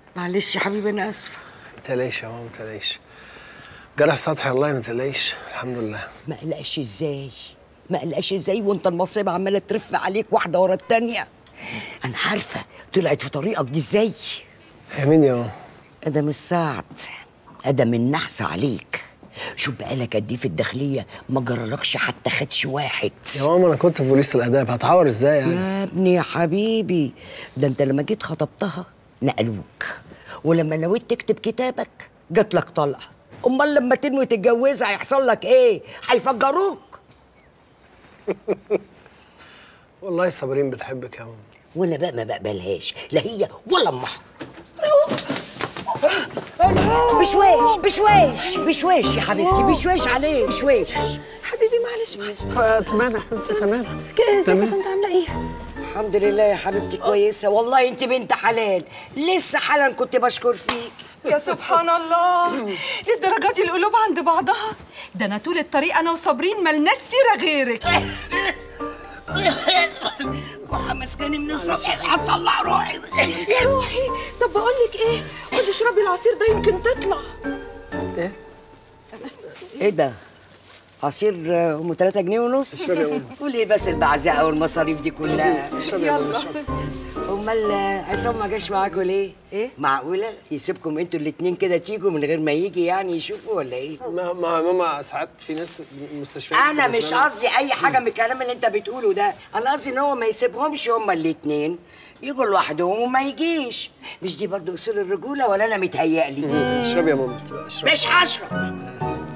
معلش يا حبيبي انا اسفه تلاقيش يا ماما تلاقيش جرح سطحي والله ما تلاقيش الحمد لله ما قلقش ازاي ما قلقش ازاي وانت المصيبه عماله ترف عليك واحده ورا التانيه انا عارفه طلعت في طريقك دي ازاي يا مين يا ماما ادم السعد ادم النحس عليك شوف بقالك قد ايه في الداخليه ما جرالكش حتى خدش واحد يا ماما انا كنت في بوليس الاداب هتعور ازاي يعني يا ابني يا حبيبي ده انت لما جيت خطبتها نقلوك ولما نويت تكتب كتابك جات لك طلقه امال لما تنوي تتجوزها هيحصل لك ايه هيفجروك والله صابرين بتحبك يا ماما وانا بقى ما بقبلهاش لا هي ولا امها بشويش بشويش بشويش يا حبيبتي بشويش عليه بشويش حبيبي معلش معلش تمام يا حبيبتي تمام ازيك تمام. انت عامله ايه الحمد لله يا حبيبتي كويسه والله انت بنت حلال لسه حالا كنت بشكر فيك يا سبحان الله للدرجة دي القلوب عند بعضها ده انا طول الطريق انا وصابرين ملناش سيره غيرك كحه مسكاني من الصبح هتطلع روحي يا روحي طب بقول لك ايه خدي اشربي العصير ده يمكن تطلع ايه ايه ده عصير آه، ام 3 جنيه ونص اشربي يا ماما. وليه بس البعزقه والمصاريف دي كلها اشربي يا ماما اشربي امال آه، عصام ما جاش معاكوا ليه ايه معقوله يسيبكم انتوا الاتنين كده تيجوا من غير ما يجي يعني يشوفوا ولا ايه ما ما ماما ساعات في ناس مستشفيات انا مش بالنسبة لنا- قصدي اي حاجه من الكلام اللي انت بتقوله ده انا قصدي ان هو ما يسيبهمش هما الاتنين يجوا لوحدهم وما يجيش مش دي برضو اصول الرجوله ولا انا متهيألي اشربي يا ماما اشربي مش هشرب أنا آسف.